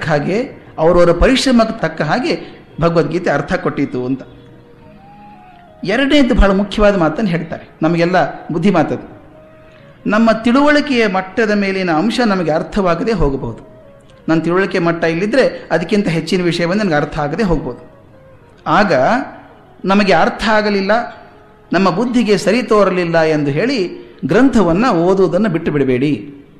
ಹಾಗೆ ಅವರವರ ಪರಿಶ್ರಮಕ್ಕೆ ತಕ್ಕ ಹಾಗೆ ಭಗವದ್ಗೀತೆ ಅರ್ಥ ಕೊಟ್ಟಿತು ಅಂತ ಎರಡನೇದು ಬಹಳ ಮುಖ್ಯವಾದ ಮಾತನ್ನು ಹೇಳ್ತಾರೆ ನಮಗೆಲ್ಲ ಬುದ್ಧಿ ಮಾತದು ನಮ್ಮ ತಿಳುವಳಿಕೆಯ ಮಟ್ಟದ ಮೇಲಿನ ಅಂಶ ನಮಗೆ ಅರ್ಥವಾಗದೆ ಹೋಗಬಹುದು ನನ್ನ ತಿಳುವಳಿಕೆ ಮಟ್ಟ ಇಲ್ಲಿದ್ದರೆ ಅದಕ್ಕಿಂತ ಹೆಚ್ಚಿನ ವಿಷಯವನ್ನು ನನಗೆ ಅರ್ಥ ಆಗದೆ ಹೋಗ್ಬೋದು ಆಗ ನಮಗೆ ಅರ್ಥ ಆಗಲಿಲ್ಲ ನಮ್ಮ ಬುದ್ಧಿಗೆ ಸರಿ ತೋರಲಿಲ್ಲ ಎಂದು ಹೇಳಿ ಗ್ರಂಥವನ್ನು ಓದುವುದನ್ನು ಬಿಟ್ಟು ಬಿಡಬೇಡಿ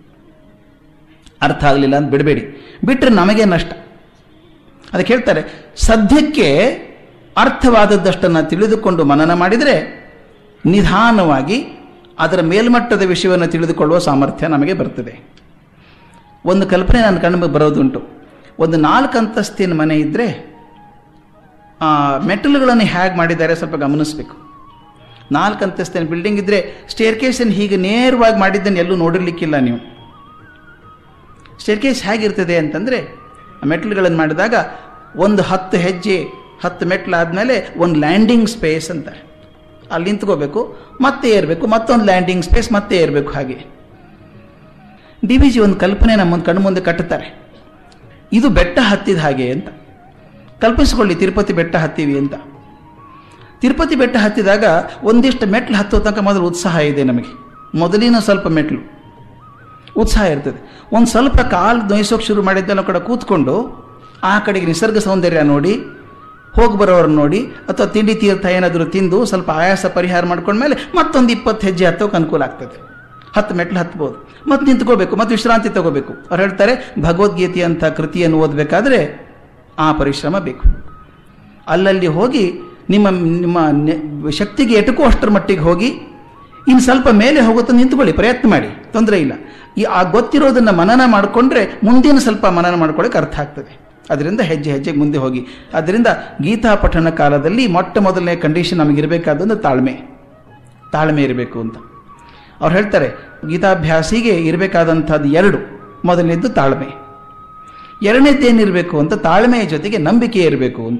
ಅರ್ಥ ಆಗಲಿಲ್ಲ ಅಂತ ಬಿಡಬೇಡಿ ಬಿಟ್ಟರೆ ನಮಗೆ ನಷ್ಟ ಅದಕ್ಕೆ ಹೇಳ್ತಾರೆ ಸದ್ಯಕ್ಕೆ ಅರ್ಥವಾದದ್ದಷ್ಟನ್ನು ತಿಳಿದುಕೊಂಡು ಮನನ ಮಾಡಿದರೆ ನಿಧಾನವಾಗಿ ಅದರ ಮೇಲ್ಮಟ್ಟದ ವಿಷಯವನ್ನು ತಿಳಿದುಕೊಳ್ಳುವ ಸಾಮರ್ಥ್ಯ ನಮಗೆ ಬರ್ತದೆ ಒಂದು ಕಲ್ಪನೆ ನನ್ನ ಕಣ್ಣು ಬರೋದುಂಟು ಒಂದು ನಾಲ್ಕು ಅಂತಸ್ತಿನ ಮನೆ ಇದ್ದರೆ ಆ ಮೆಟಲ್ಗಳನ್ನು ಹೇಗೆ ಮಾಡಿದ್ದಾರೆ ಸ್ವಲ್ಪ ಗಮನಿಸಬೇಕು ನಾಲ್ಕು ಅಂತಸ್ತಿನ ಬಿಲ್ಡಿಂಗ್ ಇದ್ದರೆ ಸ್ಟೇರ್ ಕೇಸನ್ನು ಹೀಗೆ ನೇರವಾಗಿ ಮಾಡಿದ್ದನ್ನು ಎಲ್ಲೂ ನೋಡಿರ್ಲಿಕ್ಕಿಲ್ಲ ನೀವು ಸ್ಟೇರ್ ಕೇಸ್ ಹೇಗಿರ್ತದೆ ಅಂತಂದರೆ ಮೆಟ್ಲುಗಳನ್ನು ಮಾಡಿದಾಗ ಒಂದು ಹತ್ತು ಹೆಜ್ಜೆ ಹತ್ತು ಮೆಟ್ಲು ಆದಮೇಲೆ ಒಂದು ಲ್ಯಾಂಡಿಂಗ್ ಸ್ಪೇಸ್ ಅಂತಾರೆ ಅಲ್ಲಿ ನಿಂತ್ಕೋಬೇಕು ಮತ್ತೆ ಏರಬೇಕು ಮತ್ತೊಂದು ಲ್ಯಾಂಡಿಂಗ್ ಸ್ಪೇಸ್ ಮತ್ತೆ ಏರಬೇಕು ಹಾಗೆ ಡಿ ವಿ ಜಿ ಒಂದು ಕಲ್ಪನೆ ನಮ್ಮ ಕಣ್ಣು ಮುಂದೆ ಕಟ್ಟುತ್ತಾರೆ ಇದು ಬೆಟ್ಟ ಹತ್ತಿದ ಹಾಗೆ ಅಂತ ಕಲ್ಪಿಸಿಕೊಳ್ಳಿ ತಿರುಪತಿ ಬೆಟ್ಟ ಹತ್ತೀವಿ ಅಂತ ತಿರುಪತಿ ಬೆಟ್ಟ ಹತ್ತಿದಾಗ ಒಂದಿಷ್ಟು ಮೆಟ್ಲು ಹತ್ತೋ ತನಕ ಮೊದಲು ಉತ್ಸಾಹ ಇದೆ ನಮಗೆ ಮೊದಲಿನ ಸ್ವಲ್ಪ ಮೆಟ್ಲು ಉತ್ಸಾಹ ಇರ್ತದೆ ಒಂದು ಸ್ವಲ್ಪ ಕಾಲು ನೋಯಿಸೋಕೆ ಶುರು ಮಾಡಿದ್ದೆಲ್ಲ ಕಡೆ ಕೂತ್ಕೊಂಡು ಆ ಕಡೆಗೆ ನಿಸರ್ಗ ಸೌಂದರ್ಯ ನೋಡಿ ಹೋಗಿ ಬರೋರನ್ನ ನೋಡಿ ಅಥವಾ ತಿಂಡಿ ತೀರ್ಥ ಏನಾದರೂ ತಿಂದು ಸ್ವಲ್ಪ ಆಯಾಸ ಪರಿಹಾರ ಮಾಡ್ಕೊಂಡ್ಮೇಲೆ ಮತ್ತೊಂದು ಇಪ್ಪತ್ತು ಹೆಜ್ಜೆ ಹತ್ತೋಕೆ ಅನುಕೂಲ ಆಗ್ತದೆ ಹತ್ತು ಮೆಟ್ಲು ಹತ್ಬೋದು ಮತ್ತೆ ನಿಂತ್ಕೋಬೇಕು ಮತ್ತು ವಿಶ್ರಾಂತಿ ತಗೋಬೇಕು ಅವ್ರು ಹೇಳ್ತಾರೆ ಭಗವದ್ಗೀತೆ ಅಂತ ಕೃತಿಯನ್ನು ಓದಬೇಕಾದ್ರೆ ಆ ಪರಿಶ್ರಮ ಬೇಕು ಅಲ್ಲಲ್ಲಿ ಹೋಗಿ ನಿಮ್ಮ ನಿಮ್ಮ ನೆ- ಶಕ್ತಿಗೆ ಎಟುಕೋ ಅಷ್ಟರ ಮಟ್ಟಿಗೆ ಹೋಗಿ ಇನ್ನು ಸ್ವಲ್ಪ ಮೇಲೆ ಹೋಗುತ್ತೆ ನಿಂತ್ಕೊಳ್ಳಿ ಪ್ರಯತ್ನ ಮಾಡಿ ತೊಂದರೆ ಇಲ್ಲ ಈ ಆ ಗೊತ್ತಿರೋದನ್ನು ಮನನ ಮಾಡಿಕೊಂಡ್ರೆ ಮುಂದಿನ ಸ್ವಲ್ಪ ಮನನ ಮಾಡ್ಕೊಳ್ಳೋಕೆ ಅರ್ಥ ಆಗ್ತದೆ ಅದರಿಂದ ಹೆಜ್ಜೆ ಹೆಜ್ಜೆಗೆ ಮುಂದೆ ಹೋಗಿ ಅದರಿಂದ ಗೀತಾ ಪಠಣ ಕಾಲದಲ್ಲಿ ಮೊಟ್ಟ ಮೊದಲನೇ ಕಂಡೀಷನ್ ನಮಗಿರಬೇಕಾದೊಂದು ತಾಳ್ಮೆ ತಾಳ್ಮೆ ಇರಬೇಕು ಅಂತ ಅವ್ರು ಹೇಳ್ತಾರೆ ಗೀತಾಭ್ಯಾಸಿಗೆ ಇರಬೇಕಾದಂಥದ್ದು ಎರಡು ಮೊದಲನೇದ್ದು ತಾಳ್ಮೆ ಎರಡನೇದ್ದೇನಿರಬೇಕು ಅಂತ ತಾಳ್ಮೆಯ ಜೊತೆಗೆ ನಂಬಿಕೆ ಇರಬೇಕು ಅಂತ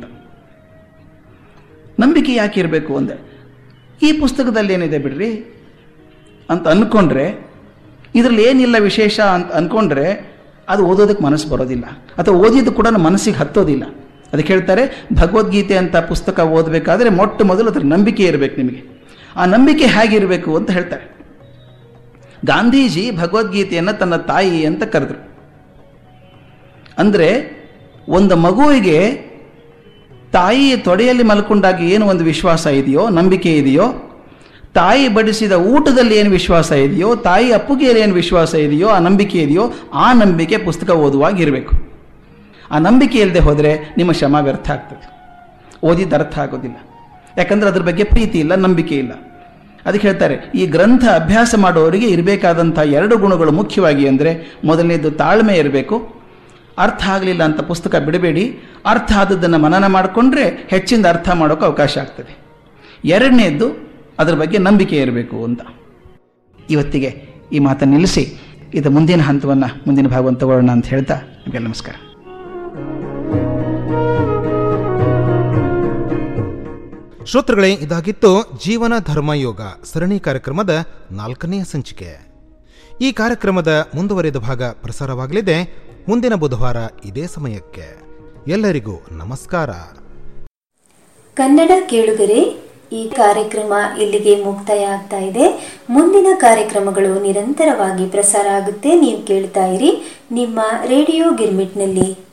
ನಂಬಿಕೆ ಯಾಕೆ ಇರಬೇಕು ಅಂದರೆ ಈ ಪುಸ್ತಕದಲ್ಲಿ ಏನಿದೆ ಬಿಡ್ರಿ ಅಂತ ಅಂದ್ಕೊಂಡ್ರೆ ಇದರಲ್ಲಿ ಏನಿಲ್ಲ ವಿಶೇಷ ಅಂತ ಅಂದ್ಕೊಂಡ್ರೆ ಅದು ಓದೋದಕ್ಕೆ ಮನಸ್ಸು ಬರೋದಿಲ್ಲ ಅಥವಾ ಓದಿದ್ದು ಕೂಡ ಮನಸ್ಸಿಗೆ ಹತ್ತೋದಿಲ್ಲ ಅದಕ್ಕೆ ಹೇಳ್ತಾರೆ ಭಗವದ್ಗೀತೆ ಅಂತ ಪುಸ್ತಕ ಓದಬೇಕಾದ್ರೆ ಮೊಟ್ಟ ಮೊದಲು ಅದರ ನಂಬಿಕೆ ಇರಬೇಕು ನಿಮಗೆ ಆ ನಂಬಿಕೆ ಹೇಗಿರಬೇಕು ಅಂತ ಹೇಳ್ತಾರೆ ಗಾಂಧೀಜಿ ಭಗವದ್ಗೀತೆಯನ್ನು ತನ್ನ ತಾಯಿ ಅಂತ ಕರೆದ್ರು ಅಂದರೆ ಒಂದು ಮಗುವಿಗೆ ತಾಯಿಯ ತೊಡೆಯಲ್ಲಿ ಮಲ್ಕೊಂಡಾಗ ಏನು ಒಂದು ವಿಶ್ವಾಸ ಇದೆಯೋ ನಂಬಿಕೆ ಇದೆಯೋ ತಾಯಿ ಬಡಿಸಿದ ಊಟದಲ್ಲಿ ಏನು ವಿಶ್ವಾಸ ಇದೆಯೋ ತಾಯಿ ಅಪ್ಪುಗೆಯಲ್ಲಿ ಏನು ವಿಶ್ವಾಸ ಇದೆಯೋ ಆ ನಂಬಿಕೆ ಇದೆಯೋ ಆ ನಂಬಿಕೆ ಪುಸ್ತಕ ಓದುವಾಗ ಇರಬೇಕು ಆ ನಂಬಿಕೆ ಇಲ್ಲದೆ ಹೋದರೆ ನಿಮ್ಮ ಶ್ರಮ ವ್ಯರ್ಥ ಆಗ್ತದೆ ಓದಿದ್ದು ಅರ್ಥ ಆಗೋದಿಲ್ಲ ಯಾಕಂದ್ರೆ ಅದ್ರ ಬಗ್ಗೆ ಪ್ರೀತಿ ಇಲ್ಲ ನಂಬಿಕೆ ಇಲ್ಲ ಅದಕ್ಕೆ ಹೇಳ್ತಾರೆ ಈ ಗ್ರಂಥ ಅಭ್ಯಾಸ ಮಾಡುವವರಿಗೆ ಇರಬೇಕಾದಂಥ ಎರಡು ಗುಣಗಳು ಮುಖ್ಯವಾಗಿ ಅಂದರೆ ಮೊದಲನೇದು ತಾಳ್ಮೆ ಇರಬೇಕು ಅರ್ಥ ಆಗಲಿಲ್ಲ ಅಂತ ಪುಸ್ತಕ ಬಿಡಬೇಡಿ ಅರ್ಥ ಆದದ್ದನ್ನು ಮನನ ಮಾಡಿಕೊಂಡ್ರೆ ಹೆಚ್ಚಿಂದ ಅರ್ಥ ಮಾಡೋಕೆ ಅವಕಾಶ ಆಗ್ತದೆ ಎರಡನೇದ್ದು ಅದರ ಬಗ್ಗೆ ನಂಬಿಕೆ ಇರಬೇಕು ಅಂತ ಇವತ್ತಿಗೆ ಈ ಮಾತನ್ನು ನಿಲ್ಲಿಸಿ ಇದು ಮುಂದಿನ ಹಂತವನ್ನು ಮುಂದಿನ ಭಾಗವನ್ನು ತಗೊಳ್ಳೋಣ ಅಂತ ಹೇಳ್ತಾ ನಿಮಗೆ ನಮಸ್ಕಾರ ಶ್ರೋತೃಗಳೇ ಇದಾಗಿತ್ತು ಜೀವನ ಧರ್ಮಯೋಗ ಸರಣಿ ಕಾರ್ಯಕ್ರಮದ ನಾಲ್ಕನೆಯ ಸಂಚಿಕೆ ಈ ಕಾರ್ಯಕ್ರಮದ ಮುಂದುವರಿದ ಭಾಗ ಪ್ರಸಾರವಾಗಲಿದೆ ಮುಂದಿನ ಬುಧವಾರ ಇದೇ ಸಮಯಕ್ಕೆ ಎಲ್ಲರಿಗೂ ನಮಸ್ಕಾರ ಕನ್ನಡ ಕೇಳುಗರೆ ಈ ಕಾರ್ಯಕ್ರಮ ಇಲ್ಲಿಗೆ ಮುಕ್ತಾಯ ಆಗ್ತಾ ಇದೆ ಮುಂದಿನ ಕಾರ್ಯಕ್ರಮಗಳು ನಿರಂತರವಾಗಿ ಪ್ರಸಾರ ಆಗುತ್ತೆ ನೀವು ಕೇಳ್ತಾ ಇರಿ ನಿಮ್ಮ ರೇಡಿಯೋ ಗಿರ್ಮಿಟ್ನಲ್ಲಿ